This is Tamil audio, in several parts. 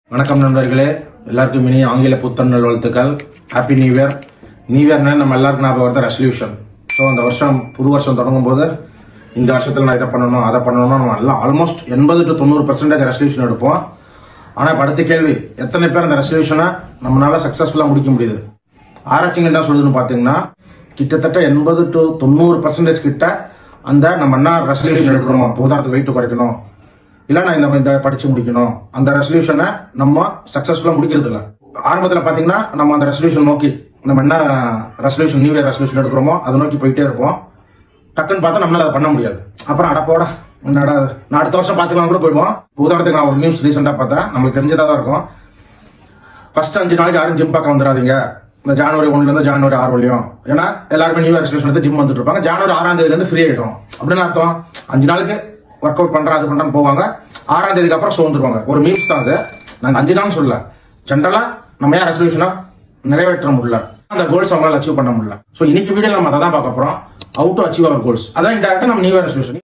வணக்கம் நண்பர்களே எல்லாருக்கும் இனி ஆங்கில புத்தன் நல்வாழ்த்துக்கள் ஹாப்பி நியூ இயர் நியூ இயர்னா நம்ம எல்லாருக்கும் ஞாபகம் வருது ரெசல்யூஷன் ஸோ அந்த வருஷம் புது வருஷம் தொடங்கும் போது இந்த வருஷத்துல நான் இதை பண்ணணும் அதை பண்ணணும் நம்ம எல்லாம் ஆல்மோஸ்ட் எண்பது டு தொண்ணூறு பர்சன்டேஜ் ரெசல்யூஷன் எடுப்போம் ஆனால் இப்போ அடுத்த கேள்வி எத்தனை பேர் அந்த ரெசல்யூஷனை நம்மளால சக்ஸஸ்ஃபுல்லாக முடிக்க முடியுது ஆராய்ச்சிங்க என்ன சொல்லுதுன்னு பார்த்தீங்கன்னா கிட்டத்தட்ட எண்பது டு தொண்ணூறு பர்சன்டேஜ் கிட்ட அந்த நம்ம என்ன ரெசல்யூஷன் எடுக்கணும் இப்போ உதாரணத்துக்கு வெயிட் குறைக்கணும் இல்ல நான் இந்த இந்த படிச்சு முடிக்கணும் அந்த ரெசல்யூஷனை நம்ம சக்சஸ்ஃபுல்லா முடிக்கிறது இல்ல ஆரம்பத்துல பாத்தீங்கன்னா நம்ம அந்த ரெசல்யூஷன் நோக்கி நம்ம என்ன ரெசல்யூஷன் நியூ இயர் ரெசல்யூஷன் எடுக்கிறோமோ அதை நோக்கி போயிட்டே இருப்போம் டக்குன்னு பார்த்தா நம்மளால அதை பண்ண முடியாது அப்புறம் அடப்போட என்னடா இது? நான் அடுத்த வருஷம் பார்த்துக்கலாம் கூட போயிடுவோம் உதாரணத்துக்கு நான் ஒரு நியூஸ் ரீசெண்டா பார்த்தேன் நம்மளுக்கு தெரிஞ்சதா தான் இருக்கும் ஃபர்ஸ்ட் அஞ்சு நாளைக்கு யாரும் ஜிம் பார்க்க வந்துடாதீங்க இந்த ஜனவரி ஒன்ல இருந்து ஜனவரி ஆறு வரையும் ஏன்னா எல்லாருமே நியூ இயர் ரெசல்யூஷன் எடுத்து ஜிம் வந்துட்டு இருப்பாங்க ஜனவரி ஆறாம் தேதியில இருந்து ஃப்ரீ ஆயிடும் அப்படின்னு அர்த்தம் அஞ்சு நாளுக்கு ஒர்க் அவுட் பண்றேன் அது பண்றேன்னு போவாங்க ஆறாம் தேதிக்கு அப்புறம் சோர்ந்துருவாங்க ஒரு மீம்ஸ் தான் அது நாங்க அஞ்சு நாள் சொல்லல ஜென்ரலா நம்ம ஏன் ரெசல்யூஷனா நிறைவேற்ற முடியல அந்த கோல்ஸ் அவங்களால அச்சீவ் பண்ண முடியல சோ இன்னைக்கு வீடியோ நம்ம அதை தான் பார்க்க போறோம் out to achieve our goals அதான் இன்டெரக்டா நம்ம நியூ இயர் ரெசல்யூஷன்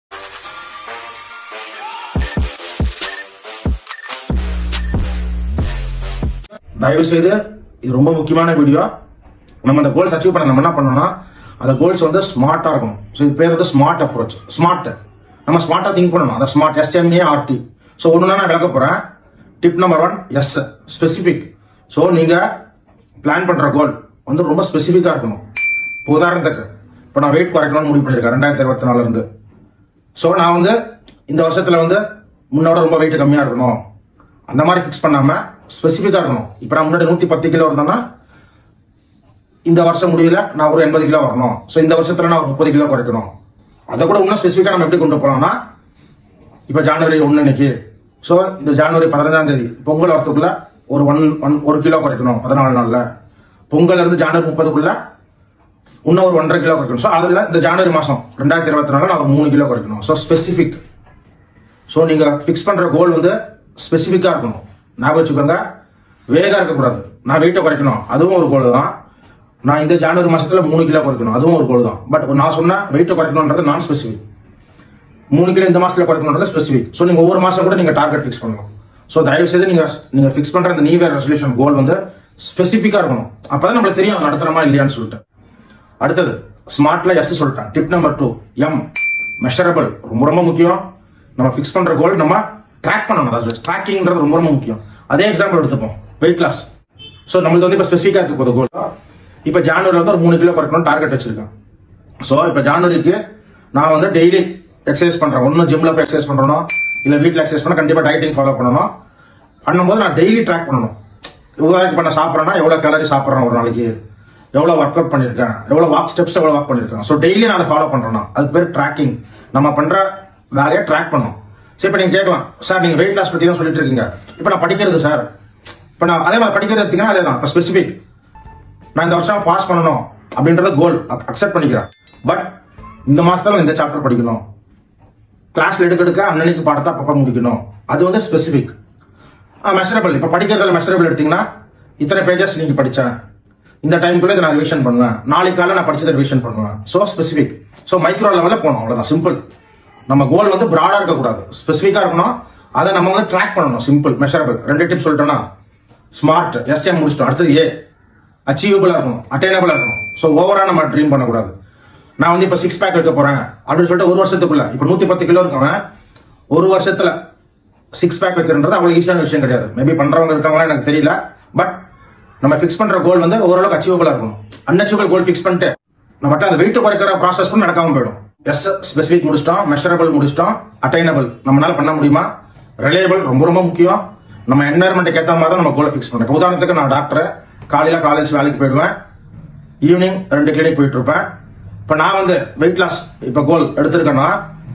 தயவு செய்து இது ரொம்ப முக்கியமான வீடியோ நம்ம அந்த கோல்ஸ் அச்சீவ் பண்ண நம்ம என்ன பண்ணணும்னா அந்த கோல்ஸ் வந்து ஸ்மார்ட்டா இருக்கும் ஸோ இது பேர் வந்து ஸ்மார்ட் அப்ரோச் ஸ்மார்ட் நம்ம ஸ்மார்ட்டா திங்க் பண்ணணும் அந்த ஸ்மார்ட் எஸ்எம்ஏ ஆர்டி ஸோ ஒன்று நான் விளக்க போறேன் tip number one S specific so நீங்க பிளான் பண்ற கோல் வந்து ரொம்ப ஸ்பெசிஃபிக்கா இருக்கணும் இப்போ உதாரணத்துக்கு இப்போ நான் வெயிட் குறைக்கணும்னு முடிவு பண்ணியிருக்கேன் ரெண்டாயிரத்தி இருபத்தி நாலுல இருந்து ஸோ நான் வந்து இந்த வருஷத்துல வந்து முன்னோட ரொம்ப வெயிட் கம்மியா இருக்கணும் அந்த மாதிரி ஃபிக்ஸ் பண்ணாம ஸ்பெசிஃபிக்கா இருக்கணும் இப்போ நான் முன்னாடி நூத்தி பத்து கிலோ இருந்தேன்னா இந்த வருஷம் முடியல நான் ஒரு எண்பது கிலோ வரணும் ஸோ இந்த வருஷத்துல நான் ஒரு முப்பது கிலோ குறைக்கணும் அதை கூட இன்னும் ஸ்பெசிஃபிக்கா நம்ம எப்படி கொண்டு போலாம்னா இப்போ ஜனவரி ஒன்று இன்னைக்கு ஸோ இந்த ஜனவரி பதினஞ்சாம் தேதி பொங்கல் வரத்துக்குள்ள ஒரு ஒன் ஒன் ஒரு கிலோ குறைக்கணும் பதினாலு நாள்ல பொங்கல் இருந்து ஜனவரி முப்பதுக்குள்ள இன்னும் ஒரு ஒன்றரை கிலோ குறைக்கணும் ஸோ அதில் இந்த ஜனவரி மாதம் ரெண்டாயிரத்தி இருபத்தி நாலு நான் ஒரு மூணு கிலோ குறைக்கணும் ஸோ ஸ்பெசிஃபிக் ஸோ நீங்க ஃபிக்ஸ் பண்ற கோல் வந்து ஸ்பெசிஃபிக்கா இருக்கணும் ஞாபகம் வச்சுக்கோங்க வேகா இருக்கக்கூடாது நான் வெயிட்டை குறைக்கணும் அதுவும் ஒரு கோல் தான் நான் இந்த ஜனவரி மாசத்துல மூணு கிலோ குறைக்கணும் அதுவும் ஒரு கோல் தான் பட் நான் சொன்ன வெயிட்டை குறைக்கணும்ன்றது நான் ஸ்பெசிஃபிக் மூணு கிலோ இந்த மாசத்துல குறைக்கணும்ன்றது ஸ்பெசிஃபிக் ஸோ நீங்க ஒவ்வொரு மாசம் கூட நீங்க டார்கெட் ஃபிக்ஸ் பண்ணலாம் ஸோ தயவு செய்து நீங்க நீங்க ஃபிக்ஸ் பண்ற அந்த நியூ இயர் ரெசல்யூஷன் கோல் வந்து ஸ்பெசிஃபிக்கா இருக்கணும் அப்பதான் நம்மளுக்கு தெரியும் அது நடத்துறமா இல்லையான்னு சொல்லிட்டு அடுத்தது ஸ்மார்ட்ல எஸ் சொல்லிட்டேன் tip number two M measurable ரொம்ப ரொம்ப முக்கியம் நம்ம ஃபிக்ஸ் பண்ற கோல் நம்ம ட்ராக் பண்ணணும் அதாவது ட்ராக்கிங்ன்றது ரொம்ப ரொம்ப முக்கியம் அதே எக்ஸாம்பிள் எடுத்துப்போம் வெயிட் லாஸ் ஸோ நம்மளுக்கு வந்து இப்போ ஸ்பெசிஃபிக்கா இருக்க போகுது கோல் இப்போ ஜான்வரி வந்து ஒரு மூணு கிலோ குறைக்கணும் டார்கெட் வச்சிருக்கேன் ஸோ இப்போ ஜான்வரிக்கு நான் வந்து டெய்லி எக்ஸசைஸ் பண்றேன் ஒன்றும் ஜிம்ல போய் எக்ஸசைஸ் பண்றோம் இல்லை வீட்டில் எக்ஸசைஸ் பண்ண கண்டிப்பாக டயட்டிங் ஃபாலோ பண்ணணும் பண்ணும்போது நான் டெய்லி ட்ராக் பண்ணணும் உதாரணத்துக்கு இப்போ நான் சாப்பிட்றேன்னா எவ்வளோ கேலரி சாப்பிட்றேன் ஒரு நாளைக்கு எவ்வளோ ஒர்க் அவுட் பண்ணியிருக்கேன் எவ்வளோ வாக் ஸ்டெப்ஸ் எவ்வளோ வாக் பண்ணியிருக்கேன் ஸோ டெய்லி நான் அதை ஃபாலோ பண்றேன்னா அதுக்கு பேர் ட்ராக்கிங் நம்ம பண்ற வேலையை ட்ராக் பண்ணணும் சரி இப்போ நீங்க கேட்கலாம் சார் நீங்க வெயிட் லாஸ் பத்தி தான் சொல்லிட்டு இருக்கீங்க இப்போ நான் படிக்கிறது சார் இப்போ நான் அதே மாதிரி படிக்கிறது எடுத்தீங்கன்னா அதே தான் இப்போ ஸ்பெசிஃபிக் நான் இந்த வருஷம் பாஸ் பண்ணணும் அப்படின்றத கோல் அக்செப்ட் பண்ணிக்கிறேன் பட் இந்த மாசத்துல இந்த சாப்டர் படிக்கணும் கிளாஸ்ல எடுக்க எடுக்க அன்னன்னைக்கு பாடத்தை அப்பப்ப முடிக்கணும் அது வந்து ஸ்பெசிஃபிக் மெஷரபிள் இப்போ படிக்கிறதுல மெஷரபிள் எடுத்தீங்கன்னா இத்தனை பேஜஸ் நீங்க படிச்சேன் இந்த டைம்குள்ள இதை நான் ரிவிஷன் பண்ணுவேன் நாளைக்கு காலை நான் படிச்சதை ரிவிஷன் பண்ணுவேன் ஸோ ஸ்பெசிஃபிக் ஸோ மைக்ரோ லெவலில் போகணும் அவ்வளோதான் சிம்பிள் நம்ம கோல் வந்து ப்ராடா இருக்கக்கூடாது ஸ்பெசிஃபிக்கா இருக்கணும் அதை நம்ம வந்து ட்ராக் பண்ணணும் சிம்பிள் மெஷரபிள் ரெண்டு டிப் சொல்லிட்டோம்னா ஸ்மார்ட் எஸ்எம் முடிச்சிட்டோம் அடுத்தது ஏ அச்சீவபிளா இருக்கணும் அட்டைனபிளா இருக்கணும் ஸோ ஓவரா நம்ம ட்ரீம் பண்ணக்கூடாது நான் வந்து இப்போ சிக்ஸ் பேக் வைக்க போறேன் அப்படின்னு சொல்லிட்டு ஒரு வருஷத்துக்குள்ள இப்போ நூத்தி பத்து கிலோ இருக்கவன் ஒரு வருஷத்துல சிக்ஸ் பேக் வைக்கிறன்றது அவ்வளவு ஈஸியான விஷயம் கிடையாது மேபி பண்றவங்க இருக்காங்களா எனக்கு தெரியல பட் நம்ம ஃபிக்ஸ் பண்ற கோல் வந்து ஓரளவுக்கு அச்சீவபிளா இருக்கணும் அன்அச்சீவபிள் கோல் ஃபிக்ஸ் பண்ணிட்டு நம்ம மட்டும் அந்த வெயிட் குறைக்கிற ப்ராசஸ் கூட நடக்காம போயிடும் எஸ் ஸ்பெசிஃபிக் முடிச்சிட்டோம் மெஷரபிள் முடிச்சிட்டோம் அட்டைனபிள் நம்மளால பண்ண முடியுமா ரிலையபிள் ரொம்ப ரொம்ப முக்கியம் நம்ம என்வரன்மெண்ட்டுக்கு ஏற்ற மாதிரி தான் நம்ம கோலை ஃபிக்ஸ் பண்ணுறோம் உதாரணத்துக்கு நான் டாக்டர் காலையில காலேஜ் வேலைக்கு போயிடுவேன் ஈவினிங் ரெண்டு கிளினிக் போயிட்டு இருப்பேன் இப்போ நான் வந்து வெயிட் லாஸ் இப்போ கோல் எடுத்திருக்கேன்னா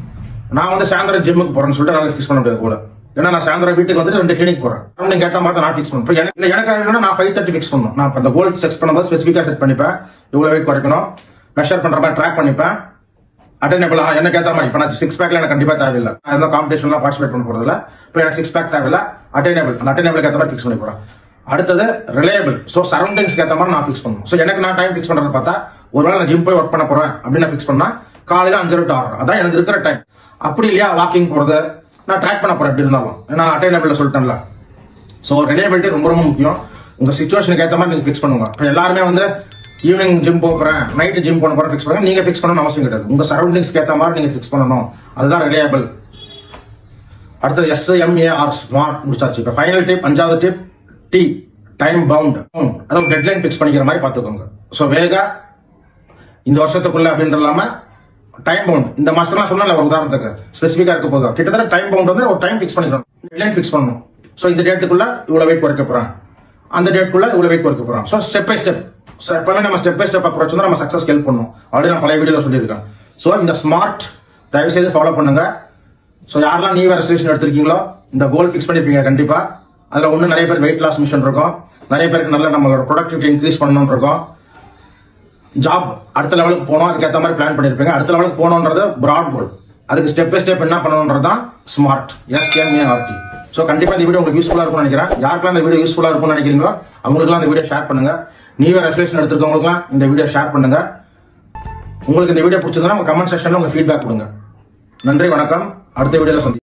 நான் வந்து சாயந்தரம் ஜிம்முக்கு போறேன்னு சொல்லிட்டு நான் ஃபிக்ஸ் பண்ண முடியாது கூட ஏன்னா நான் சாயந்தரம் வீட்டுக்கு வந்துட்டு ரெண்டு கிளினிக் போறேன் நீங்க ஏற்ற மாதிரி தான் நான் ஃபிக்ஸ் பண்ணுவேன் எனக்கு இல்ல, எனக்கு வேணும்னா நான் ஃபைவ் தேர்ட்டி ஃபிக்ஸ் பண்ணணும் நான் இப்ப அந்த கோல் செட் பண்ணும்போது ஸ்பெசிஃபிக்கா செட் பண்ணிப்பேன் இவ்வளவு வெயிட் குறைக்கணும் மெஷர் பண்ற மாதிரி ட்ராக் பண்ணிப்பேன் அட்டெனபிள் எனக்கு ஏற்ற மாதிரி இப்போ நான் சிக்ஸ் பேக்ல எனக்கு கண்டிப்பா தேவையில்லை நான் எந்த காம்படிஷன்லாம் பார்ட்டிசிபேட் பண்ண போறதில்ல இப்போ எனக்கு சிக்ஸ் பேக் தேவையில்லை அட்டெனபிள் அந்த அட்டெனபிளுக்கு ஏற்ற மாதிரி ஃபிக்ஸ் பண்ணி போறேன் அடுத்தது ரிலையபிள் ஸோ சரௌண்டிங்ஸ்க்கு ஏற்ற மாதிரி நான் ஃபிக்ஸ் பண்ணணும் ஸோ எனக்கு நான் டைம் ஃபிக்ஸ் பண்றது பார்த்தா ஒருவேளை நான் ஜிம் போய் ஒர்க் பண்ண போறேன் அப்படின்னு நான் ஃபிக்ஸ் பண்ணா காலையில அஞ்சு டு ஆறு அதான் எனக்கு இருக்கிற டைம் அப்படி இல்லையா வாக்கிங் போறது நான் ட்ராக் பண்ண போறேன் எப்படி இருந்தாலும் நான் அட்டைனபிள் சொல்லிட்டேன்ல ஸோ ரிலையபிலிட்டி ரொம்ப ரொம்ப முக்கியம் உங்க சுச்சுவேஷனுக்கு ஏற்ற மாதிரி நீங்க ஃபிக்ஸ் பண்ணுங்க இப்போ எல்லாருமே வந்து ஈவினிங் ஜிம் போறேன் நைட்டு ஜிம் போன போறேன் ஃபிக்ஸ் பண்ணுங்க நீங்க ஃபிக்ஸ் பண்ணணும் அவசியம் கிடையாது உங்க சரௌண்டிங்ஸ்க்கு ஏற்ற மாதிரி நீங்க ஃபிக்ஸ் பண்ணணும் அதுதான் ரிலையபிள் அடுத்தது எஸ் எம்ஏஆர் ஸ்மார்ட் முடிச்சாச்சு இப்போ ஃபைனல் டிப் அஞ்சாவது டிப் டி டைம் பவுண்ட் அதாவது டெட்லைன் ஃபிக்ஸ் பண்ணிக்கிற மாதிரி பார்த்துக்கோங்க ஸோ வேகா இந்த வருஷத்துக்குள்ள அப்படின்ற இல்லாம டைம் பவுண்ட் இந்த மாசத்துல சொன்னல ஒரு உதாரணத்துக்கு ஸ்பெசிஃபிக்கா இருக்க போதும் கிட்டத்தட்ட டைம் பவுண்ட் வந்து ஒரு டைம் ஃபிக்ஸ் பண்ணிக்கணும் டெட்லைன் ஃபிக்ஸ் பண்ணணும் ஸோ இந்த டேட்டுக்குள்ள இவ்வளவு வெயிட் குறைக்க போறேன் அந்த டேட்டுக்குள்ள இவ்வளவு வெயிட் குறைக்க போறோம் ஸோ ஸ்டெப் பை ஸ்டெப் எப்பவுமே நம்ம ஸ்டெப் பை ஸ்டெப் அப்ரோச் வந்து நம்ம சக்சஸ் ஹெல்ப் பண்ணும் ஆல்ரெடி நான் பழைய வீடியோல சொல்லியிருக்கேன் ஸோ இந்த ஸ்மார்ட் தயவு செய்து ஃபாலோ பண்ணுங்க ஸோ யாரெல்லாம் நீ ரெசல்யூஷன் எடுத்திருக்கீங்களோ இந்த கோல் ஃபிக்ஸ் பண்ணிருப்பீங்க கண்டிப்பா அதுல ஒண்ணு நிறைய பேருக்கு வெயிட் லாஸ் மிஷன் இருக்கும் நிறைய பேருக்கு நல்ல நம்மளோட ப்ரொடக்டிவிட்டி இன்க்ரீஸ் பண்ணணும்னு இருக்கும் ஜாப் அடுத்த லெவலுக்கு போகணும் அதுக்கு ஏற்ற மாதிரி பிளான் பண்ணிருப்பீங்க அடுத்த லெவலுக்கு போகணுன்றது பிராட் கோல் அதுக்கு ஸ்டெப் பை ஸ்டெப் என்ன பண்ணணுன்றது தான் ஸ்மார்ட் எஸ்எம்ஏஆர்டி ஸோ கண்டிப்பா இந்த வீடியோ உங்களுக்கு யூஸ்ஃபுல்லா இருக்கும்னு நினைக்கிறேன் யாருக்கெல்லாம் இந்த வீடியோ யூஸ்ஃபுல்லா இருக்கும்னு நினைக்கிறீங்களோ அவங்களுக்குலாம் இந்த வீடியோ ஷேர் பண்ணுங்க நீவே ரெசல்யூஷன் எடுத்துருக்கவங்களுக்குலாம் இந்த வீடியோ ஷேர் பண்ணுங்க உங்களுக்கு இந்த வீடியோ பிடிச்சிருந்தா உங்க கமெண்ட் செக்ஷன்ல உங்க ஃபீட்பேக் கொடுங்க நன்றி வணக்கம் அடுத்த வீடியோல சந்தி